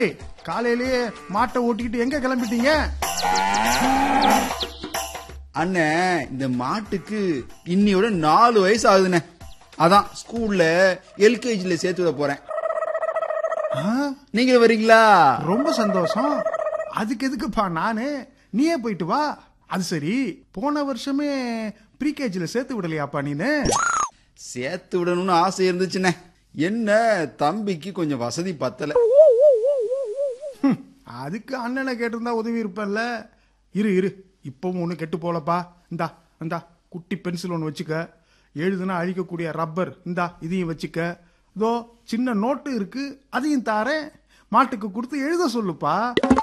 ஏய், காலையிலேயே மாட்டை ஓட்டிக்கிட்டு எங்க கிளம்பிட்டீங்க அண்ணே இந்த மாட்டுக்கு இன்னியோட நாலு வயசு ஆகுதுண்ணே அதான் ஸ்கூல்ல எல்கேஜில சேர்த்து விட போறேன் ஆ, நீங்க வரீங்களா ரொம்ப சந்தோஷம் அதுக்கு எதுக்குப்பா நானு நீயே போயிட்டு வா அது சரி போன வருஷமே ப்ரீகேஜில சேர்த்து விடலையாப்பா நீனு சேர்த்து விடணும்னு ஆசை இருந்துச்சுண்ணே என்ன தம்பிக்கு கொஞ்சம் வசதி பத்தல ஹம், அதுக்கு அண்ணனை கேட்டிருந்தா உதவி இருப்பல்ல இரு இரு இப்பவும் ஒண்ணு கெட்டு போலப்பா இந்தா இந்தா குட்டி பென்சில் ஒன்று வச்சுக்க எழுதுனா அழிக்கக்கூடிய ரப்பர் இந்தா இதையும் வச்சுக்க இதோ சின்ன நோட்டு இருக்கு அதையும் தாரேன் மாட்டுக்கு கொடுத்து எழுத சொல்லுப்பா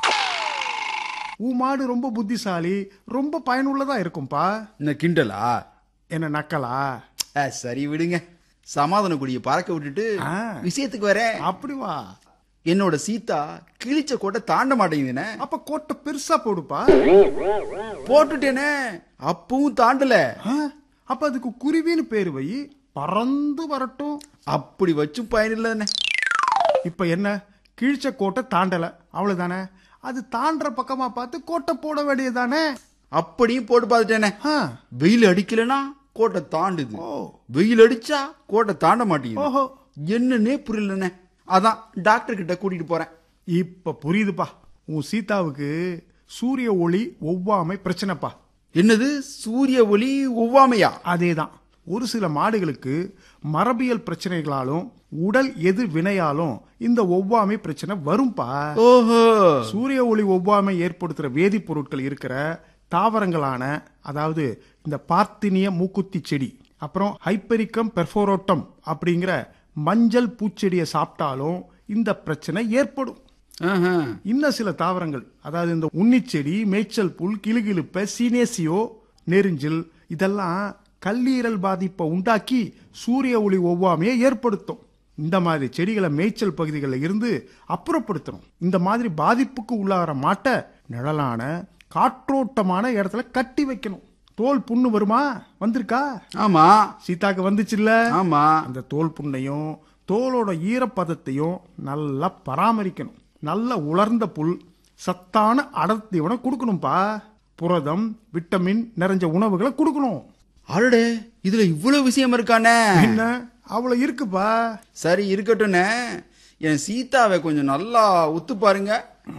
உன் மாடு ரொம்ப புத்திசாலி ரொம்ப பயனுள்ளதா இருக்கும்பா இந்த கிண்டலா என்ன நக்கலா ஆ, சரி விடுங்க சமாதான குடிய பறக்க விட்டுட்டு ஆ. விஷயத்துக்கு வரேன் அப்படி வா என்னோட சீதா கிழிச்ச கோட்டை தாண்ட மாட்டேங்குதுண்ணே அப்ப கோட்டை பெருசா போடுப்பா போட்டுட்டேனே அப்பவும் தாண்டல ஆ, அப்ப அதுக்கு குருவின்னு பேரு வை பறந்து வரட்டும் அப்படி வச்சும் பயனில்லைண்ணே இப்ப என்ன கிழிச்ச கோட்டை தாண்டல அவ்வளவுதானே அது தாண்டற பக்கமா பார்த்து கோட்டை போட வேண்டியதானே அப்படியும் போட்டு பார்த்துட்டேனே ஆ, வெயில் அடிக்கலனா கோட்டை தாண்டுது ஓ வெயில் அடிச்சா கோட்டை தாண்ட மாட்டேங்குது ஓஹோ என்னன்னே புரியலண்ணே அதான் டாக்டர் கிட்ட கூட்டிட்டு போறேன் இப்ப புரியுதுப்பா உன் சீதாவுக்கு சூரிய ஒளி ஒவ்வாமை பிரச்சனைப்பா என்னது சூரிய ஒளி ஒவ்வாமையா அதேதான் ஒரு சில மாடுகளுக்கு மரபியல் பிரச்சனைகளாலும் உடல் எது வினையாலும் இந்த ஒவ்வாமை பிரச்சனை வரும்பா ஓஹோ சூரிய ஒளி ஒவ்வாமை ஏற்படுத்துற வேதிப்பொருட்கள் இருக்கிற தாவரங்களான அதாவது இந்த பார்த்தினிய மூக்குத்தி செடி அப்புறம் ஹைப்பரிக்கம் பெர்ஃபோரோட்டம் அப்படிங்கிற மஞ்சள் பூச்செடியை சாப்பிட்டாலும் இந்த பிரச்சனை ஏற்படும் ஆஹா. இன்னும் சில தாவரங்கள் அதாவது இந்த உன்னிச்செடி மேய்ச்சல் புல் கிளுகிழுப்ப சீனேசியோ நெரிஞ்சில் இதெல்லாம் கல்லீரல் பாதிப்பை உண்டாக்கி சூரிய ஒளி ஒவ்வாமையை ஏற்படுத்தும் இந்த மாதிரி செடிகளை மேய்ச்சல் பகுதிகளில் இருந்து அப்புறப்படுத்தணும் இந்த மாதிரி பாதிப்புக்கு உள்ளாகிற மாட்டை நிழலான காற்றோட்டமான இடத்துல கட்டி வைக்கணும் தோல் புண்ணு வருமா வந்திருக்கா ஆமா சீதாக்கு வந்துச்சுல்ல ஆமா அந்த தோல் புண்ணையும் தோலோட ஈரப்பதத்தையும் நல்லா பராமரிக்கணும் நல்ல உலர்ந்த புல் சத்தான அடர்த்திவனை கொடுக்கணும்பா புரதம் விட்டமின் நிறைஞ்ச உணவுகளை கொடுக்கணும் அடடே இதுல இவ்வளவு விஷயம் இருக்கானே என்ன அவ்வளவு இருக்குப்பா சரி இருக்கட்டும்னே என் சீதாவை கொஞ்சம் நல்லா உத்து பாருங்க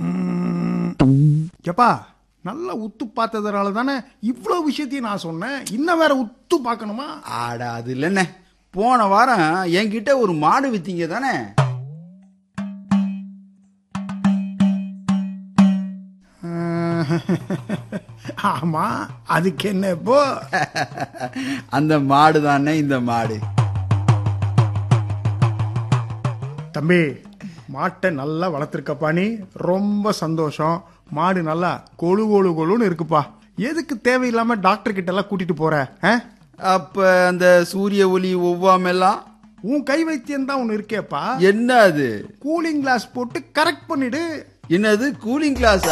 எப்பா நல்லா உத்து பார்த்ததுனால தானே இவ்வளவு விஷயத்தையும் நான் சொன்னேன் இன்னும் வேற உத்து பார்க்கணுமா ஆட அது இல்லைண்ணே போன வாரம் என்கிட்ட ஒரு மாடு வித்தீங்க தானே ஆமா அதுக்கு என்ன இப்போ அந்த மாடு தானே இந்த மாடு தம்பி மாட்டை நல்லா வளர்த்துருக்கப்பா நீ ரொம்ப சந்தோஷம் மாடு நல்லா கொழு கொழு கொழுன்னு இருக்குப்பா எதுக்கு தேவையில்லாம டாக்டர் கிட்ட எல்லாம் கூட்டிட்டு போற ஆ? அப்ப அந்த சூரிய ஒளி ஒவ்வாமெல்லாம் உன் கை வைத்தியம் தான் ஒன்னு இருக்கேப்பா என்ன அது கூலிங் கிளாஸ் போட்டு கரெக்ட் பண்ணிடு என்னது கூலிங் கிளாஸ்